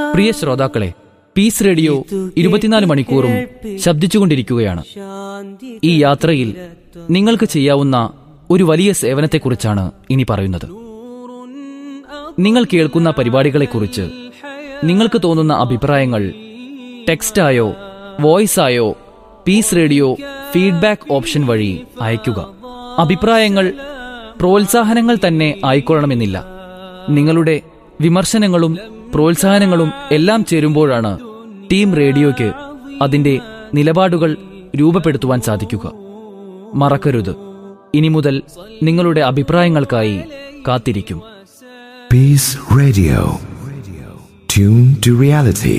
പ്രിയ ശ്രോതാക്കളെ piece radio ഇരുപത്തിനാല് മണിക്കൂറും ശബ്ദിച്ചുകൊണ്ടിരിക്കുകയാണ് ഈ യാത്രയിൽ നിങ്ങൾക്ക് ചെയ്യാവുന്ന ഒരു വലിയ സേവനത്തെക്കുറിച്ചാണ് ഇനി പറയുന്നത് നിങ്ങൾ കേൾക്കുന്ന പരിപാടികളെക്കുറിച്ച് നിങ്ങൾക്ക് തോന്നുന്ന അഭിപ്രായങ്ങൾ ടെക്സ്റ്റായോ വോയിസായോ പീസ് റേഡിയോ ഫീഡ്ബാക്ക് ഓപ്ഷൻ വഴി അയയ്ക്കുക അഭിപ്രായങ്ങൾ പ്രോത്സാഹനങ്ങൾ തന്നെ ആയിക്കൊള്ളണമെന്നില്ല നിങ്ങളുടെ വിമർശനങ്ങളും പ്രോത്സാഹനങ്ങളും എല്ലാം ചേരുമ്പോഴാണ് ടീം റേഡിയോയ്ക്ക് അതിന്റെ നിലപാടുകൾ രൂപപ്പെടുത്തുവാൻ സാധിക്കുക മറക്കരുത് ഇനി മുതൽ നിങ്ങളുടെ അഭിപ്രായങ്ങൾക്കായി കാത്തിരിക്കും Peace Radio. Tune to reality.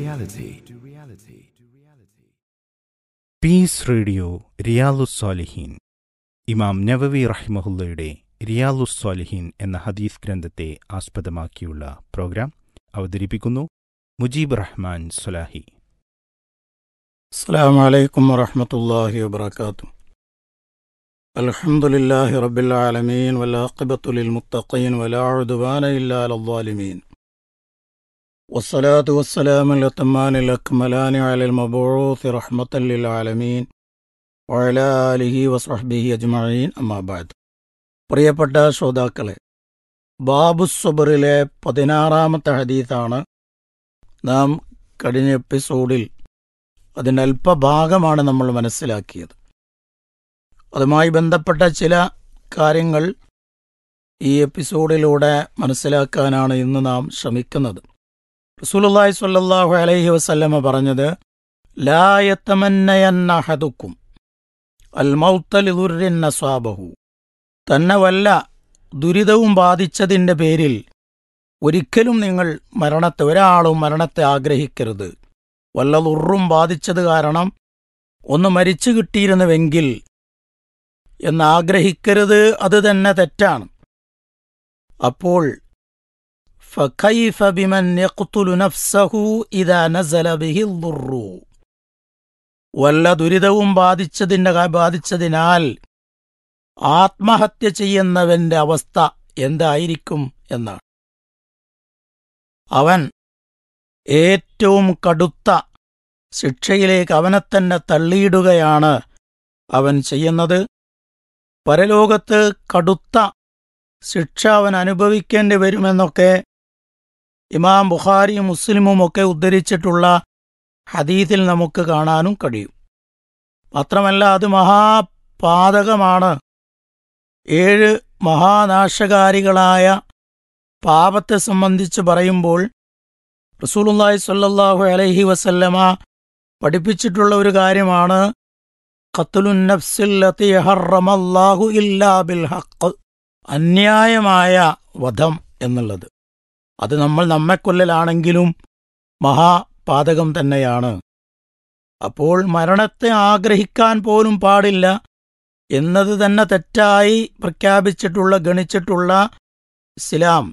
Peace radio റിയാലുസ്സാലിഹീൻ ഇമാം നവവി റഹിമഹുല്ലയുടെ റിയാലുസ്സാലിഹീൻ എന്ന ഹദീസ് ഗ്രന്ഥത്തെ ആസ്പദമാക്കിയുള്ള പ്രോഗ്രാം അവതരിപ്പിക്കുന്നു മുജീബ് റഹ്മാൻ സുലാഹി السلام عليكم ورحمة الله وبركاته الحمد لله رب العالمين والعاقبة للمتقين ولا عدوان إلا على الظالمين والصلاة والسلام الأتمان الأكملان على المبعوث رحمة للعالمين وعلى آله وصحبه أجمعين أما بعد പ്രിയപ്പെട്ട ശ്രോതാക്കളെ ബാബു സുബറിലെ പതിനാറാമത്തെ ഹദീസാണ് നാം കഴിഞ്ഞ എപ്പിസോഡിൽ അതിൻ്റെ അല്പഭാഗമാണ് നമ്മൾ മനസ്സിലാക്കിയത് അതുമായി ബന്ധപ്പെട്ട ചില കാര്യങ്ങൾ ഈ എപ്പിസോഡിലൂടെ മനസ്സിലാക്കാനാണ് ഇന്ന് നാം ശ്രമിക്കുന്നത് റസൂലുള്ളാഹി സ്വല്ലല്ലാഹു അലൈഹി വസല്ലമ പറഞ്ഞത് ലായത്തമന്നയന്നഹദുക്കും അൽ മൗത്തലിദുരിൻ നസ്വാബഹു തന്നെ വല്ല ദുരിതവും ബാധിച്ചതിൻ്റെ പേരിൽ ഒരിക്കലും നിങ്ങൾ മരണത്തെ ഒരാളും മരണത്തെ ആഗ്രഹിക്കരുത് വല്ല ദുറും ബാധിച്ചത് കാരണം ഒന്ന് മരിച്ചു കിട്ടിയിരുന്നുവെങ്കിൽ എന്നാഗ്രഹിക്കരുത് അത് തന്നെ തെറ്റാണ് അപ്പോൾ فكيف بمن يقتل نفسه إذا نزل به الضر വല്ല ദുരിതവും ബാധിച്ചതിൻ്റെ ബാധിച്ചതിനാൽ ആത്മഹത്യ ചെയ്യുന്നവന്റെ അവസ്ഥ എന്തായിരിക്കും എന്നാണ് അവൻ ഏറ്റവും കടുത്ത ശിക്ഷയിലേക്ക് അവനെ തന്നെ തള്ളിയിടുകയാണ് അവൻ ചെയ്യുന്നത് പരലോകത്ത് കടുത്ത ശിക്ഷ അവൻ അനുഭവിക്കേണ്ടി വരുമെന്നൊക്കെ ഇമാം ബുഖാരിയും മുസ്ലിമും ഒക്കെ ഉദ്ധരിച്ചിട്ടുള്ള ഹദീസിൽ നമുക്ക് കാണാനും കഴിയും മാത്രമല്ല അത് മഹാപാതകമാണ് ഏഴ് മഹാനാശകാരികളായ പാപത്തെ സംബന്ധിച്ച് പറയുമ്പോൾ റസൂലുള്ളാഹി സ്വല്ലല്ലാഹു അലൈഹി വസല്ലമ പഠിപ്പിച്ചിട്ടുള്ള ഒരു കാര്യമാണ് ഖത്ലുൻ നഫ്സില്ലത്തി ഹറമല്ലാഹു ഇല്ലാ ബിൽ ഹഖ് അന്യായമായ വധം എന്നുള്ളത് അത് നമ്മൾ നമ്മെ കൊല്ലലാണെങ്കിലും മഹാപാതകം തന്നെയാണ് അപ്പോൾ മരണത്തെ ആഗ്രഹിക്കാൻ പോലും പാടില്ല എന്നത് തന്നെ തെറ്റായി പ്രഖ്യാപിച്ചിട്ടുള്ള ഗണിച്ചിട്ടുള്ള ഇസ്ലാം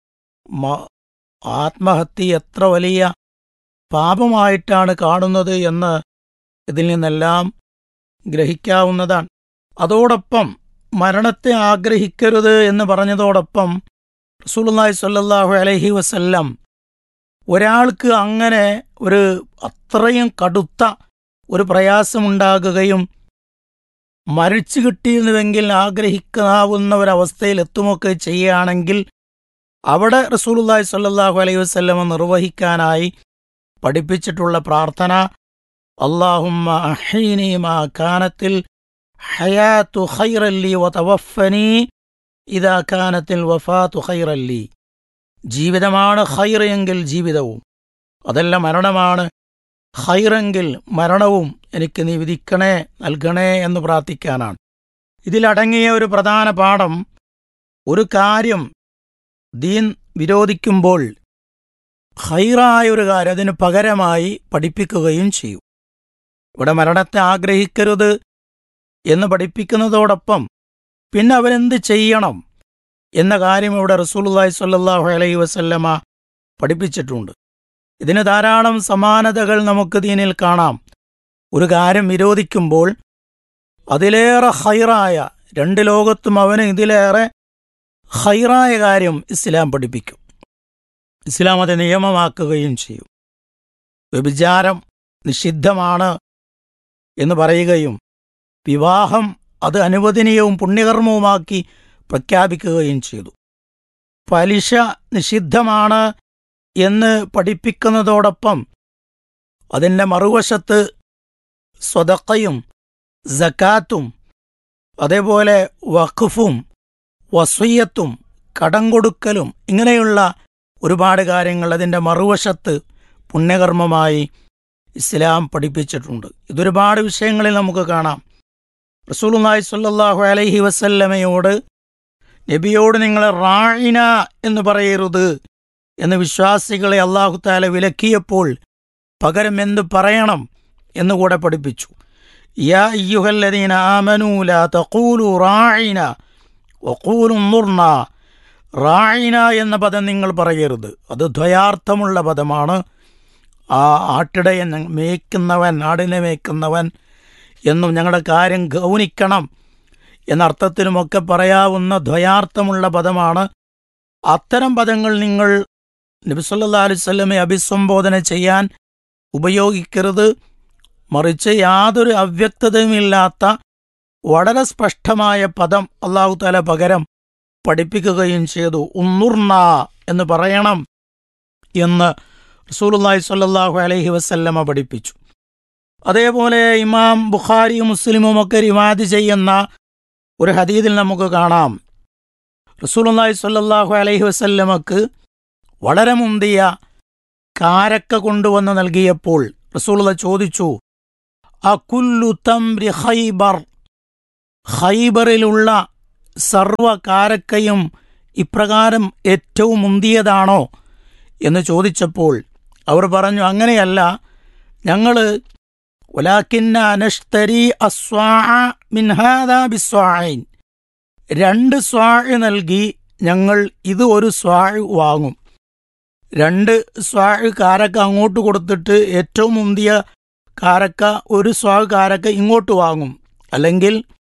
ആത്മഹത്യ എത്ര വലിയ പാപമായിട്ടാണ് കാണുന്നത് എന്ന് ഇതിൽ നിന്നെല്ലാം ഗ്രഹിക്കാവുന്നതാണ് അതോടൊപ്പം മരണത്തെ ആഗ്രഹിക്കരുത് എന്ന് പറഞ്ഞതോടൊപ്പം റസൂലുള്ളാഹി സ്വല്ലല്ലാഹു അലൈഹി വസല്ലം ഒരാൾക്ക് അങ്ങനെ ഒരു അത്രയും കടുത്ത ഒരു പ്രയാസമുണ്ടാകുകയും മരിച്ചു കിട്ടിയിരുന്നുവെങ്കിൽ ആഗ്രഹിക്കാവുന്ന ഒരവസ്ഥയിൽ എത്തുമൊക്കെ ചെയ്യുകയാണെങ്കിൽ അവിടെ റസൂലുള്ളാഹി സ്വല്ലല്ലാഹു അലൈഹി വസല്ലമ നിർവഹിക്കാനായി പഠിപ്പിച്ചിട്ടുള്ള പ്രാർത്ഥന അള്ളാഹുമ്മ അഹീനി മാ കാനത്തിൽ ഹയാത്തു ഖൈറല്ലി വതവഫനി ഇതാ കാനത്തിൽ വഫാത്തു ഖൈറല്ലി ജീവിതമാണ് ഖൈർ എങ്കിൽ ജീവിതവും അതല്ല മരണമാണ് ഖൈറെങ്കിൽ മരണവും എനിക്ക് നീ വിധിക്കണേ നൽകണേ എന്ന് പ്രാർത്ഥിക്കാനാണ് ഇതിലടങ്ങിയ ഒരു പ്രധാന പാഠം ഒരു കാര്യം ദീൻ വിരോധിക്കുമ്പോൾ ഹൈറായ ഒരു കാര്യം അതിന് പകരമായി പഠിപ്പിക്കുകയും ചെയ്യും ഇവിടെ മരണത്തെ ആഗ്രഹിക്കരുത് എന്ന് പഠിപ്പിക്കുന്നതോടൊപ്പം പിന്നെ അവരെന്ത് ചെയ്യണം എന്ന കാര്യം ഇവിടെ റസൂലുള്ളാഹി സ്വല്ലല്ലാഹു അലൈഹി വസല്ലമ പഠിപ്പിച്ചിട്ടുണ്ട് ഇതിന് ധാരാളം സമാനതകൾ നമുക്ക് ദീനിൽ കാണാം ഒരു കാര്യം വിരോധിക്കുമ്പോൾ അതിലേറെ ഹൈറായ രണ്ട് ലോകത്തും അവന് ഇതിലേറെ ഹൈറായ കാര്യം ഇസ്ലാം പഠിപ്പിക്കും ഇസ്ലാം അത് നിയമമാക്കുകയും ചെയ്യും വ്യഭിചാരം നിഷിദ്ധമാണ് എന്ന് പറയുകയും വിവാഹം അത് അനുവദനീയവും പുണ്യകർമ്മവുമാക്കി പ്രഖ്യാപിക്കുകയും ചെയ്തു പലിശ നിഷിദ്ധമാണ് എന്ന് പഠിപ്പിക്കുന്നതോടൊപ്പം അതിൻ്റെ മറുവശത്ത് സ്വതക്കയും ജക്കാത്തും അതേപോലെ വഖഫും വസയ്യത്തും കടം കൊടുക്കലും ഇങ്ങനെയുള്ള ഒരുപാട് കാര്യങ്ങൾ അതിൻ്റെ മറുവശത്ത് പുണ്യകർമ്മമായി ഇസ്ലാം പഠിപ്പിച്ചിട്ടുണ്ട് ഇതൊരുപാട് വിഷയങ്ങളിൽ നമുക്ക് കാണാം റസൂലുള്ളാഹി സ്വല്ലല്ലാഹു അലൈഹി വസല്ലമയോട് നബിയോട് നിങ്ങൾ റായിന എന്ന് പറയരുത് എന്ന് വിശ്വാസികളെ അള്ളാഹു താല വിലക്കിയപ്പോൾ പകരം എന്ത് പറയണം എന്നുകൂടെ പഠിപ്പിച്ചു യാ അയ്യുഹല്ലദീന ആമനൂ ലാ തഖൂലു റായിന വഖൂലു മുർന റായിന എന്ന പദം നിങ്ങൾ പറയരുത് അത് ദ്വയാർത്ഥമുള്ള പദമാണ് ആ ആട്ടിടയൻ മേയ്ക്കുന്നവൻ ആടിനെ മേയ്ക്കുന്നവൻ എന്നും ഞങ്ങളുടെ കാര്യം ഗൗനിക്കണം എന്നർത്ഥത്തിനുമൊക്കെ പറയാവുന്ന ദ്വയാർത്ഥമുള്ള പദമാണ് അത്തരം പദങ്ങൾ നിങ്ങൾ നബിസല്ലാ അലുസല്ലമെ അഭിസംബോധന ചെയ്യാൻ ഉപയോഗിക്കരുത് മറിച്ച് യാതൊരു അവ്യക്തതയുമില്ലാത്ത വളരെ സ്പഷ്ടമായ പദം അള്ളാഹു താല പകരം പഠിപ്പിക്കുകയും ചെയ്തു ഉന്നുർണ എന്ന് പറയണം എന്ന് റസൂലുള്ളാഹി സ്വല്ലല്ലാഹു അലൈഹി വസല്ലമ പഠിപ്പിച്ചു അതേപോലെ ഇമാം ബുഖാരിയും മുസ്ലിമും ഒക്കെ റിവാദ് ചെയ്യുന്ന ഒരു ഹദീദിൽ നമുക്ക് കാണാം റസൂലുള്ളാഹി സ്വല്ലല്ലാഹു അലൈഹി വസല്ലമക്ക് വളരെ മുന്തിയ കാരക്ക കൊണ്ടുവന്ന് നൽകിയപ്പോൾ റസൂലുള്ള ചോദിച്ചു അകുല്ലു തംരി ഖൈബർ ഖൈബറിലുള്ള സർവ കാരക്കയും ഇപ്രകാരം ഏറ്റവും മുന്തിയതാണോ എന്ന് ചോദിച്ചപ്പോൾ അവർ പറഞ്ഞു അങ്ങനെയല്ല ഞങ്ങൾ ഒലാക്കിന്ന അനഷ്തരി അസ്വാ മിൻഹാദാ ബിസ്വായിൻ രണ്ട് സ്വാഴ് നൽകി ഞങ്ങൾ ഇത് ഒരു സ്വാഴ് വാങ്ങും രണ്ട് സ്വാഴ് കാരക്ക അങ്ങോട്ട് കൊടുത്തിട്ട് ഏറ്റവും മുന്തിയ കാരക്ക ഒരു സ്വാഴ് കാരക്ക ഇങ്ങോട്ട് വാങ്ങും അല്ലെങ്കിൽ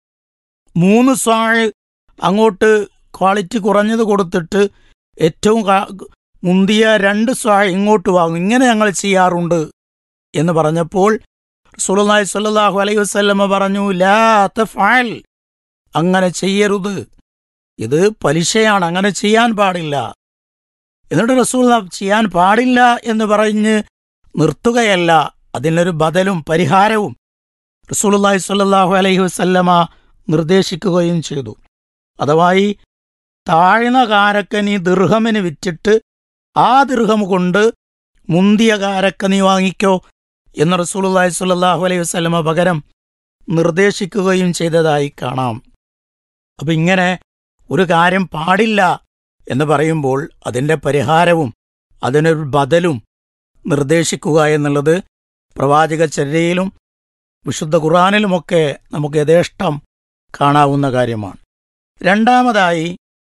മൂന്ന് സ്വാഴ് അങ്ങോട്ട് ക്വാളിറ്റി കുറഞ്ഞത് കൊടുത്തിട്ട് ഏറ്റവും കാ- മുന്തിയ രണ്ട് സ്വാഴ് ഇങ്ങോട്ട് വാങ്ങും ഇങ്ങനെ ഞങ്ങൾ ചെയ്യാറുണ്ട് എന്ന് പറഞ്ഞപ്പോൾ സുലനായി സല്ലല്ലാഹു അലൈഹി വസല്ലമ പറഞ്ഞു ലാ തഫഅൽ അങ്ങനെ ചെയ്യരുത് ഇത് പലിശയാണ് അങ്ങനെ ചെയ്യാൻ പാടില്ല എന്നിട്ട് റസൂൽ ചെയ്യാൻ പാടില്ല എന്ന് പറഞ്ഞ് നിർത്തുകയല്ല അതിനൊരു ബദലും പരിഹാരവും റസൂലുള്ളാഹി സ്വല്ലല്ലാഹു അലൈഹി വസല്ലമ നിർദ്ദേശിക്കുകയും ചെയ്തു അഥവാ ഈ താഴ്ന്ന കാരക്ക നീ ദീർഘമിന് വിറ്റിട്ട് ആ ദീർഘം കൊണ്ട് മുന്തിയ കാരക്ക നീ വാങ്ങിക്കോ എന്ന് റസൂലുള്ളാഹി സ്വല്ലല്ലാഹു അലൈഹി വസല്ലമ പകരം നിർദ്ദേശിക്കുകയും ചെയ്തതായി കാണാം അപ്പം ഇങ്ങനെ ഒരു കാര്യം പാടില്ല എന്ന് പറയുമ്പോൾ അതിൻ്റെ പരിഹാരവും അതിനൊരു ബദലും നിർദ്ദേശിക്കുക എന്നുള്ളത് പ്രവാചക ചര്യയിലും വിശുദ്ധ ഖുറാനിലുമൊക്കെ നമുക്ക് യഥേഷ്ടം കാണാവുന്ന കാര്യമാണ് രണ്ടാമതായി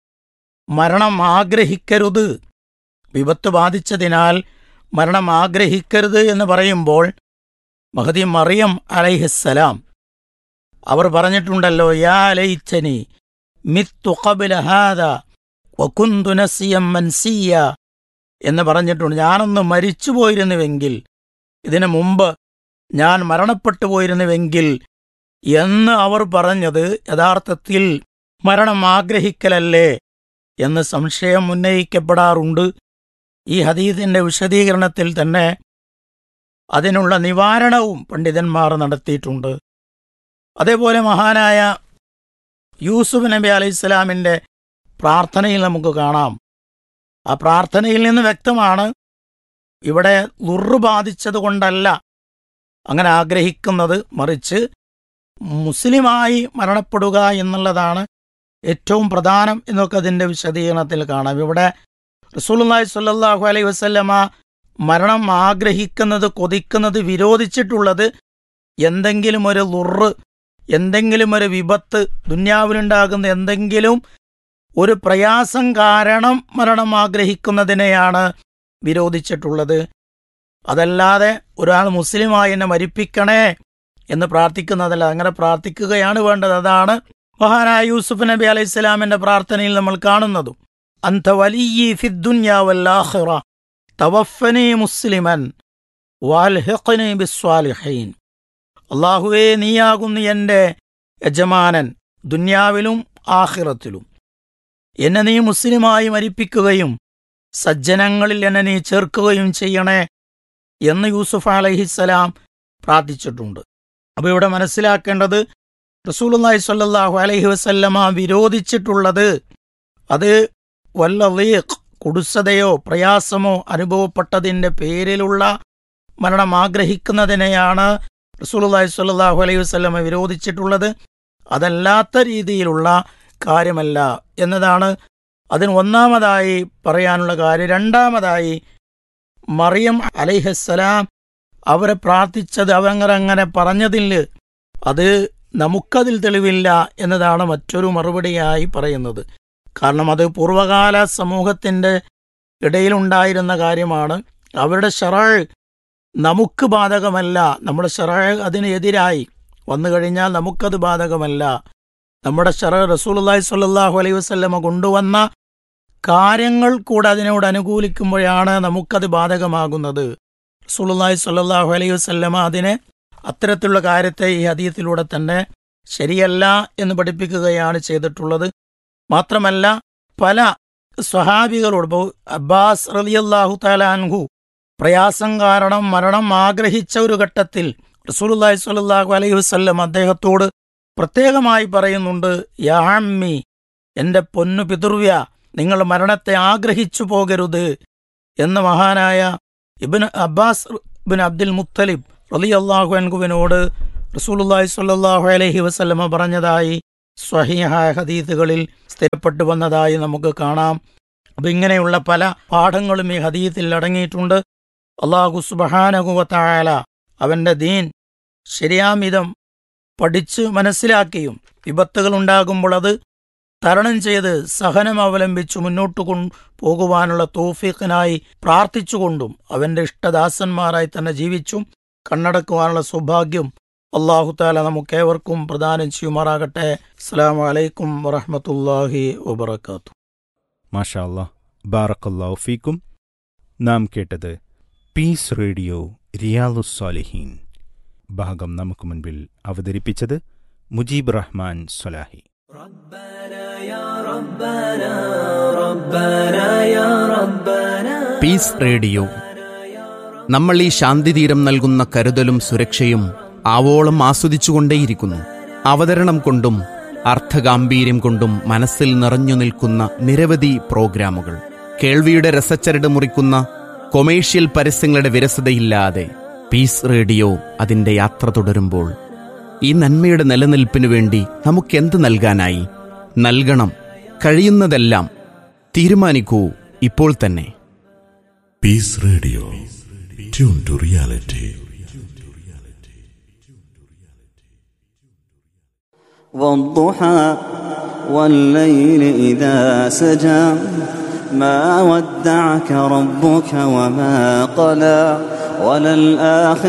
മരണം ആഗ്രഹിക്കരുത് വിപത്ത് ബാധിച്ചതിനാൽ മരണം ആഗ്രഹിക്കരുത് എന്ന് പറയുമ്പോൾ മഹദി മറിയം അലൈഹിസ്സലാം അവർ പറഞ്ഞിട്ടുണ്ടല്ലോ യാ ലൈറ്റനി മിത്തു ഖബ്ല ഹാദ വകുന്തു നസിയം മൻസിയ എന്ന് പറഞ്ഞിട്ടുണ്ട് ഞാനൊന്ന് മരിച്ചു പോയിരുന്നുവെങ്കിൽ ഇതിനു മുമ്പ് ഞാൻ മരണപ്പെട്ടു പോയിരുന്നുവെങ്കിൽ എന്ന് അവർ പറഞ്ഞത് യഥാർത്ഥത്തിൽ മരണം ആഗ്രഹിക്കലല്ലേ എന്ന് സംശയം ഉന്നയിക്കപ്പെടാറുണ്ട് ഈ ഹദീദിന്റെ വിശദീകരണത്തിൽ തന്നെ അതിനുള്ള നിവാരണവും പണ്ഡിതന്മാർ നടത്തിയിട്ടുണ്ട് അതേപോലെ മഹാനായ യൂസുഫ് നബി അലൈഹി ഇസ്ലാമിൻ്റെ പ്രാർത്ഥനയിൽ നമുക്ക് കാണാം ആ പ്രാർത്ഥനയിൽ നിന്ന് വ്യക്തമാണ് ഇവിടെ ലുറ് ബാധിച്ചത് കൊണ്ടല്ല അങ്ങനെ ആഗ്രഹിക്കുന്നത് മറിച്ച് മുസ്ലിമായി മരണപ്പെടുക എന്നുള്ളതാണ് ഏറ്റവും പ്രധാനം എന്നൊക്കെ അതിൻ്റെ വിശദീകരണത്തിൽ കാണാം ഇവിടെ റസൂലുള്ളാഹി സ്വല്ലല്ലാഹു അലൈഹി വസല്ലമ മരണം ആഗ്രഹിക്കുന്നത് കൊതിക്കുന്നത് വിരോധിച്ചിട്ടുള്ളത് എന്തെങ്കിലും ഒരു ലുറ് എന്തെങ്കിലും ഒരു വിപത്ത് ദുന്യാവിലുണ്ടാകുന്ന എന്തെങ്കിലും ഒരു പ്രയാസം കാരണം മരണം ആഗ്രഹിക്കുന്നതിനെയാണ് വിരോധിച്ചിട്ടുള്ളത് അതല്ലാതെ ഒരാൾ മുസ്ലിമായി എന്നെ മരിപ്പിക്കണേ എന്ന് പ്രാർത്ഥിക്കുന്നതല്ല അങ്ങനെ പ്രാർത്ഥിക്കുകയാണ് വേണ്ടത് അതാണ് മഹാനായ യൂസുഫ് നബി അലൈഹി സ്വലാമിന്റെ പ്രാർത്ഥനയിൽ നമ്മൾ കാണുന്നതും അന്ത വലിയ ഫിദ്ദുന്യാവല്ലാഹിറ തവഫനി മുസ്ലിമൻ വാൽഹിഖ്നി ബിസ്വാലിഹീൻ അള്ളാഹുവേ നീയാകുന്നു എൻ്റെ യജമാനൻ ദുന്യാവിലും ആഖിറത്തിലും എന്നെ നീ മുസ്ലിമായി മരിപ്പിക്കുകയും സജ്ജനങ്ങളിൽ എന്നെ നീ ചേർക്കുകയും ചെയ്യണേ എന്ന് യൂസുഫ് അലഹിസ്സലാം പ്രാർത്ഥിച്ചിട്ടുണ്ട് അപ്പോൾ ഇവിടെ മനസ്സിലാക്കേണ്ടത് റസൂലുള്ളാഹി സ്വല്ലല്ലാഹു അലൈഹി വസല്ലമ വിരോധിച്ചിട്ടുള്ളത് അത് വല്ല ലീഖ് കുടുസതയോ പ്രയാസമോ അനുഭവപ്പെട്ടതിൻ്റെ പേരിലുള്ള മരണം ആഗ്രഹിക്കുന്നതിനെയാണ് റസൂലുള്ളാഹി സ്വല്ലല്ലാഹു അലൈഹി വസല്ലമ വിരോധിച്ചിട്ടുള്ളത് അതല്ലാത്ത രീതിയിലുള്ള കാര്യമല്ല എന്നതാണ് അതിന് ഒന്നാമതായി പറയാനുള്ള കാര്യം രണ്ടാമതായി മറിയം അലൈഹസ്സലാം അവരെ പ്രാർത്ഥിച്ചത് അവരങ്ങനെ പറഞ്ഞതിൽ അത് നമുക്കതിൽ തെളിവില്ല എന്നതാണ് മറ്റൊരു മറുപടിയായി പറയുന്നത് കാരണം അത് പൂർവകാല സമൂഹത്തിൻ്റെ ഇടയിലുണ്ടായിരുന്ന കാര്യമാണ് അവരുടെ ഷറാഴ് നമുക്ക് ബാധകമല്ല നമ്മുടെ ഷറാഴ് അതിന് എതിരായി വന്നു കഴിഞ്ഞാൽ നമുക്കത് ബാധകമല്ല നമ്മുടെ ഷറ റസൂലുള്ളാഹി സ്വല്ലല്ലാഹു അലൈഹി വസല്ലമ കൊണ്ടുവന്ന കാര്യങ്ങൾ കൂടെ അതിനോട് അനുകൂലിക്കുമ്പോഴാണ് നമുക്കത് ബാധകമാകുന്നത് റസൂലുള്ളാഹി സ്വല്ലല്ലാഹു അലൈഹി വസല്ലമ അതിനെ അത്തരത്തിലുള്ള കാര്യത്തെ ഈ ഹദീത്തിലൂടെ തന്നെ ശരിയല്ല എന്ന് പഠിപ്പിക്കുകയാണ് ചെയ്തിട്ടുള്ളത് മാത്രമല്ല പല സ്വഹാബികളോട് ഇപ്പോ അബ്ബാസ് റളിയല്ലാഹു തആല അൻഹു പ്രയാസം കാരണം മരണം ആഗ്രഹിച്ച ഒരു ഘട്ടത്തിൽ റസൂലുള്ളാഹി സ്വല്ലല്ലാഹു അലൈഹി വസല്ലം അദ്ദേഹത്തോട് പ്രത്യേകമായി പറയുന്നുണ്ട് യാ അമ്മി എന്റെ പൊന്നു പിതൃവ്യ നിങ്ങൾ മരണത്തെ ആഗ്രഹിച്ചു പോകരുത് എന്ന് മഹാനായ ഇബിൻ അബ്ബാസ് ബിൻ അബ്ദുൽ മുത്തലിബ് റളിയല്ലാഹു അൻഹുവിനോട് റസൂലുള്ളാഹി സ്വല്ലല്ലാഹു അലൈഹി വസല്ലമ പറഞ്ഞതായി സ്വഹീഹായ ഹദീത്തുകളിൽ സ്ഥിരപ്പെട്ടു വന്നതായി നമുക്ക് കാണാം അപ്പൊ ഇങ്ങനെയുള്ള പല പാഠങ്ങളും ഈ ഹദീത്തിൽ അടങ്ങിയിട്ടുണ്ട് അള്ളാഹു സുബഹാനകുവത്തായാല അവന്റെ ദീൻ ശരിയാമിതം പഠിച്ച് മനസ്സിലാക്കിയും വിപത്തുകൾ ഉണ്ടാകുമ്പോൾ അത് തരണം ചെയ്ത് സഹനം അവലംബിച്ചു മുന്നോട്ട് കൊ പോകുവാനുള്ള തോഫീഖിനായി പ്രാർത്ഥിച്ചുകൊണ്ടും അവന്റെ ഇഷ്ടദാസന്മാരായി തന്നെ ജീവിച്ചും കണ്ണടക്കുവാനുള്ള സൗഭാഗ്യം അള്ളാഹുത്താല നമുക്കേവർക്കും പ്രദാനം ചെയ്യുമാറാകട്ടെ അസ്സാം വലൈക്കും വറഹമത്തല്ലാഹി വബർക്കാത്തു മാഷാ അല്ലാഹ് ബാറക്കല്ലാഹു ഫീക്കും നാം കേട്ടത് പീസ് റേഡിയോ റിയാലുസ്സാലിഹീൻ ഭാഗം നമുക്ക് മുൻപിൽ അവതരിപ്പിച്ചത് മുജീബ് റഹ്മാൻ സൊലാഹി പീസ് റേഡിയോ നമ്മൾ ഈ ശാന്തിതീരം നൽകുന്ന കരുതലും സുരക്ഷയും ആവോളം ആസ്വദിച്ചുകൊണ്ടേയിരിക്കുന്നു അവതരണം കൊണ്ടും അർത്ഥഗാംഭീര്യം കൊണ്ടും മനസ്സിൽ നിറഞ്ഞു നിൽക്കുന്ന നിരവധി പ്രോഗ്രാമുകൾ കേൾവിയുടെ രസച്ചരട് മുറിക്കുന്ന കൊമേഴ്ഷ്യൽ പരസ്യങ്ങളുടെ വിരസതയില്ലാതെ പീസ് റേഡിയോ അതിന്റെ യാത്ര തുടരുമ്പോൾ ഈ നന്മയുടെ നിലനിൽപ്പിനു വേണ്ടി നമുക്കെന്ത് നൽകാനായി നൽകണം കഴിയുന്നതെല്ലാം തീരുമാനിക്കൂ ഇപ്പോൾ തന്നെ Peace Radio. Tune to reality. والضحى والليل إذا سجى ما ودعك ربك وما قلى وللآخرة